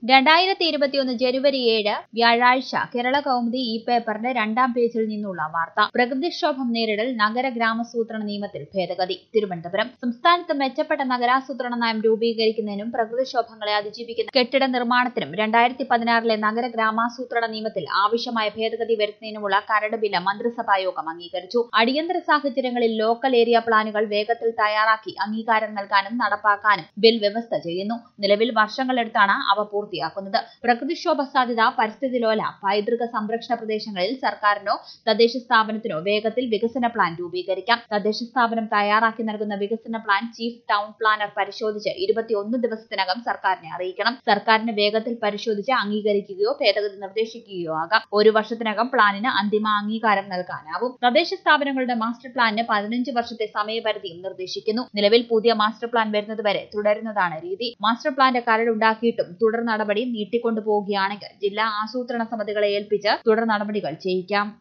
രണ്ടായിരത്തി ഇരുപത്തിയൊന്ന് ജനുവരി ഏഴ് വ്യാഴാഴ്ച കേരള കൗമുദി ഈ പേപ്പറിന്റെ രണ്ടാം പേജിൽ നിന്നുള്ള വാർത്ത പ്രകൃതിക്ഷോഭം നേരിടൽ നഗര ഗ്രാമസൂത്രണ നിയമത്തിൽ ഭേദഗതി തിരുവനന്തപുരം സംസ്ഥാനത്ത് മെച്ചപ്പെട്ട നഗരാസൂത്രണ നയം രൂപീകരിക്കുന്നതിനും പ്രകൃതിക്ഷോഭങ്ങളെ അതിജീവിക്കുന്ന കെട്ടിട നിർമ്മാണത്തിനും രണ്ടായിരത്തി പതിനാറിലെ നഗര ഗ്രാമാസൂത്രണ നിയമത്തിൽ ആവശ്യമായ ഭേദഗതി വരുത്തുന്നതിനുമുള്ള കരട് ബില്ല് മന്ത്രിസഭാ യോഗം അംഗീകരിച്ചു അടിയന്തര സാഹചര്യങ്ങളിൽ ലോക്കൽ ഏരിയ പ്ലാനുകൾ വേഗത്തിൽ തയ്യാറാക്കി അംഗീകാരം നൽകാനും നടപ്പാക്കാനും ബിൽ വ്യവസ്ഥ ചെയ്യുന്നു നിലവിൽ വർഷങ്ങളെടുത്താണ് അവ പൂർത്തിയാക്കുന്നത് പ്രകൃതിക്ഷോഭ സാധ്യത പരിസ്ഥിതി ലോല പൈതൃക സംരക്ഷണ പ്രദേശങ്ങളിൽ സർക്കാരിനോ തദ്ദേശ സ്ഥാപനത്തിനോ വേഗത്തിൽ വികസന പ്ലാൻ രൂപീകരിക്കാം തദ്ദേശ സ്ഥാപനം തയ്യാറാക്കി നൽകുന്ന വികസന പ്ലാൻ ചീഫ് ടൗൺ പ്ലാനർ പരിശോധിച്ച് ഇരുപത്തിയൊന്ന് ദിവസത്തിനകം സർക്കാരിനെ അറിയിക്കണം സർക്കാരിന് വേഗത്തിൽ പരിശോധിച്ച് അംഗീകരിക്കുകയോ ഭേദഗതി നിർദ്ദേശിക്കുകയോ ആകാം ഒരു വർഷത്തിനകം പ്ലാനിന് അന്തിമ അംഗീകാരം നൽകാനാവും തദ്ദേശ സ്ഥാപനങ്ങളുടെ മാസ്റ്റർ പ്ലാനിന് പതിനഞ്ച് വർഷത്തെ സമയപരിധിയും നിർദ്ദേശിക്കുന്നു നിലവിൽ പുതിയ മാസ്റ്റർ പ്ലാൻ വരുന്നതുവരെ തുടരുന്നതാണ് രീതി മാസ്റ്റർ പ്ലാന്റെ കരടുണ്ടാക്കിയിട്ടും തുടർ നടപടി നീട്ടിക്കൊണ്ടുപോവുകയാണെങ്കിൽ ജില്ലാ ആസൂത്രണ സമിതികളെ ഏൽപ്പിച്ച് തുടർ നടപടികൾ ചെയ്യിക്കാം